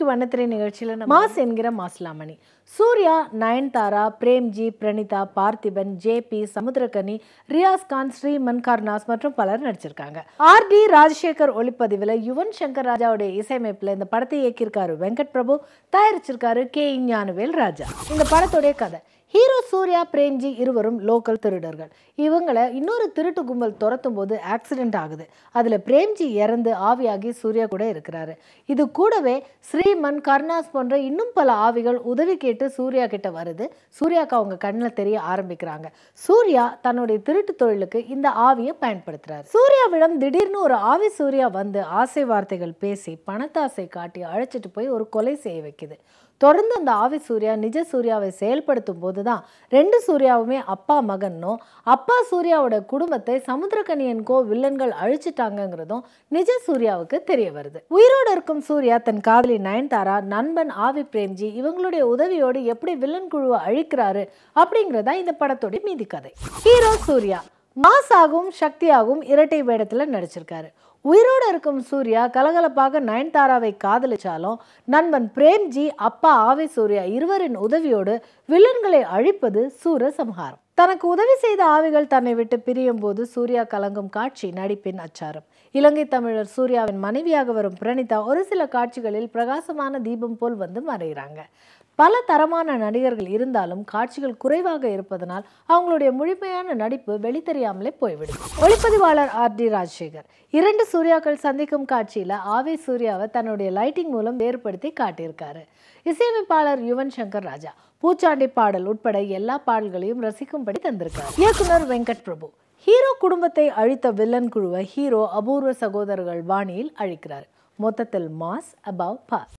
வண்ணத்திரை நிகழ்ச்சியில் மாஸ் என்கிற மாஸ்லாமணி சூர்யா நயன்தாரா பிரேம்ஜி பிரணிதா பார்த்திபன் ஜேபி சமுத்திரகனி ரியாஸ் கான் ஸ்ரீமன் கர்னாஸ் மற்றும் பலர் நடிச்சிருக்காங்க ஆர் டி ராஜசேகர் ஒளிப்பதிவில் யுவன் சங்கர் ராஜாவுடைய இசையமைப்பில் இந்த படத்தை இயக்கியிருக்காரு வெங்கட் பிரபு தயாரிச்சிருக்காரு கே ஞானவேல் ராஜா இந்த படத்துடைய கதை ஹீரோ சூர்யா பிரேம்ஜி இருவரும் லோக்கல் திருடர்கள் இவங்களை இன்னொரு திருட்டு கும்பல் துரத்தும் போது ஆக்சிடென்ட் ஆகுது அதில் பிரேம்ஜி இறந்து ஆவியாகி சூர்யா கூட இருக்கிறாரு இது கூடவே ஸ்ரீமன் கர்ணாஸ் போன்ற இன்னும் பல ஆவிகள் உதவி கேட்டு சூர்யா கிட்ட வருது சூர்யாக்கு அவங்க கண்ணில் தெரிய ஆரம்பிக்கிறாங்க சூர்யா தன்னுடைய திருட்டு தொழிலுக்கு இந்த ஆவியை பயன்படுத்துறாரு சூர்யாவிடம் திடீர்னு ஒரு ஆவி சூர்யா வந்து ஆசை வார்த்தைகள் பேசி பணத்தாசை காட்டி அழைச்சிட்டு போய் ஒரு கொலை செய்ய வைக்குது தொடர்ந்து அந்த ஆவி சூர்யா நிஜ சூர்யாவை செயல்படுத்தும் போது தான் ரெண்டு சூர்யாவுமே அப்பா மகன்னும் அப்பா சூர்யாவோட குடும்பத்தை சமுத்திரக்கனியன் கோ வில்லன்கள் அழிச்சிட்டாங்கங்கிறதும் நிஜ சூர்யாவுக்கு தெரிய வருது உயிரோடு இருக்கும் சூர்யா தன் காதலி நயன்தாரா நண்பன் ஆவி பிரேம்ஜி இவங்களுடைய உதவியோடு எப்படி வில்லன் குழுவை அழிக்கிறாரு அப்படிங்கிறதா இந்த படத்தோட மீதி கதை ஹீரோ சூர்யா மாசாகவும் சக்தியாகவும் இரட்டை வேடத்தில் நடிச்சிருக்காரு உயிரோடு இருக்கும் சூர்யா கலகலப்பாக நயன்தாராவை காதலிச்சாலும் நண்பன் பிரேம்ஜி அப்பா ஆவி சூர்யா இருவரின் உதவியோடு வில்லன்களை அழிப்பது சூரசம்ஹாரம் தனக்கு உதவி செய்த ஆவிகள் தன்னை விட்டு பிரியும் போது சூர்யா கலங்கும் காட்சி நடிப்பின் அச்சாரம் இலங்கை தமிழர் சூர்யாவின் மனைவியாக வரும் பிரணிதா ஒரு சில காட்சிகளில் பிரகாசமான தீபம் போல் வந்து மறைகிறாங்க பல தரமான நடிகர்கள் இருந்தாலும் காட்சிகள் குறைவாக இருப்பதனால் அவங்களுடைய முழுமையான நடிப்பு வெளித்தெரியாமலே போய்விடும் ஒளிப்பதிவாளர் ஆர் டி ராஜசேகர் இரண்டு சூர்யாக்கள் சந்திக்கும் காட்சியில் ஆவே சூர்யாவை தன்னுடைய லைட்டிங் மூலம் வேறுபடுத்தி காட்டியிருக்காரு இசையமைப்பாளர் யுவன் சங்கர் ராஜா பூச்சாண்டி பாடல் உட்பட எல்லா பாடல்களையும் ரசிக்கும்படி தந்திருக்கார் இயக்குனர் வெங்கட் பிரபு ஹீரோ குடும்பத்தை அழித்த வில்லன் குழுவை ஹீரோ அபூர்வ சகோதரர்கள் பாணியில் அழிக்கிறார் மொத்தத்தில் மாஸ் அபவ் பாஸ்